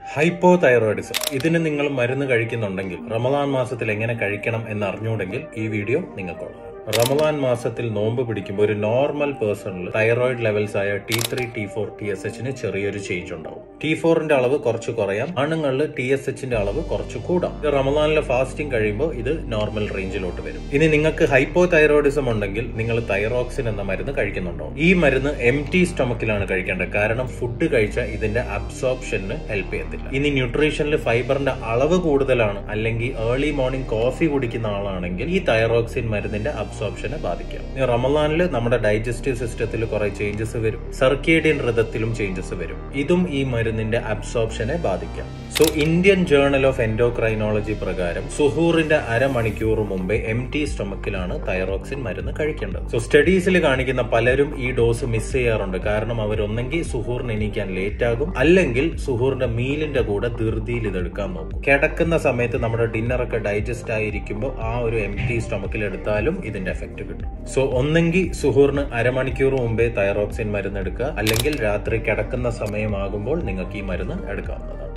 hypo thyroidism ഇതിന് നിങ്ങൾ മരുന്ന് കഴിക്കുന്നുണ്ടെങ്കിൽ റമദാൻ മാസത്തിൽ എങ്ങനെ കഴിക്കണം എന്ന് അറിഞ്ഞുകൂടെങ്കിൽ ഈ വീഡിയോ നിങ്ങൾക്കുള്ളതാണ് റമദാൻ മാസത്തിൽ നോമ്പ് പിടിക്കുമ്പോൾ ഒരു നോർമൽ പേഴ്സണിൽ തൈറോയിഡ് ലെവൽസ് ആയ T three T four T S എച്ചിന് ചെറിയൊരു ചേഞ്ച് ഉണ്ടാവും ടി ഫോറിന്റെ അളവ് കുറച്ച് കുറയാം ആണുങ്ങളിൽ ടി എസ് എച്ചിന്റെ അളവ് കുറച്ച് കൂടാം ഇത് റമദാനിലെ ഫാസ്റ്റിംഗ് കഴിയുമ്പോൾ ഇത് നോർമൽ റേഞ്ചിലോട്ട് വരും ഇനി നിങ്ങൾക്ക് ഹൈപ്പോ തൈറോയിഡിസം ഉണ്ടെങ്കിൽ നിങ്ങൾ തൈറോക്സിൻ എന്ന മരുന്ന് കഴിക്കുന്നുണ്ടോ ഈ മരുന്ന് എം ടി സ്റ്റൊമക്കിലാണ് കഴിക്കേണ്ടത് കാരണം ഫുഡ് കഴിച്ചാൽ ഇതിന്റെ അബ്സോർപ്ഷന് ഹെൽപ്പ് ചെയ്യത്തില്ല ഇനി ന്യൂട്രീഷനിൽ ഫൈബറിന്റെ അളവ് കൂടുതലാണ് അല്ലെങ്കിൽ ഏർലി മോർണിംഗ് കോഫി കുടിക്കുന്ന ആളാണെങ്കിൽ ഈ തൈറോക്സിൻ മരുന്നിന്റെ അബ്സോർപ്ഷനെ ബാധിക്കാം ഇനി റമദാനിൽ നമ്മുടെ ഡൈജസ്റ്റീവ് സിസ്റ്റത്തിൽ കുറെ ചേഞ്ചസ് വരും സർക്കേഡിയൻ റൃതത്തിലും ചേഞ്ചസ് വരും ഇതും ഈ മരുന്നിന്റെ അബ്സോർപ്ഷനെ ബാധിക്കാം so Indian journal of endocrinology പ്രകാരം സുഹൂറിന്റെ അരമണിക്കൂർ മുമ്പേ എം ടി സ്റ്റൊമക്കിലാണ് തൈറോക്സിൻ മരുന്ന് കഴിക്കേണ്ടത് സോ സ്റ്റഡീസിൽ കാണിക്കുന്ന പലരും ഈ ഡോസ് മിസ് ചെയ്യാറുണ്ട് കാരണം അവരൊന്നെങ്കിൽ സുഹൂറിന് എണീക്കാൻ ലേറ്റ് ആകും അല്ലെങ്കിൽ സുഹൂറിന്റെ മീലിന്റെ കൂടെ ധൃതിയിൽ ഇതെടുക്കാൻ നോക്കും കിടക്കുന്ന സമയത്ത് നമ്മുടെ ഡിന്നറൊക്കെ ഡൈജസ്റ്റ് ആയിരിക്കുമ്പോൾ ആ ഒരു എം ടി സ്റ്റൊമക്കിൽ എടുത്താലും ഇതിന്റെ എഫക്ട് കിട്ടും സോ ഒന്നെങ്കിൽ സുഹൂറിന് അരമണിക്കൂർ മുമ്പേ തൈറോക്സിൻ മരുന്ന് എടുക്കുക അല്ലെങ്കിൽ രാത്രി കിടക്കുന്ന സമയമാകുമ്പോൾ നിങ്ങൾക്ക് ഈ മരുന്ന് എടുക്കാവുന്നതാണ്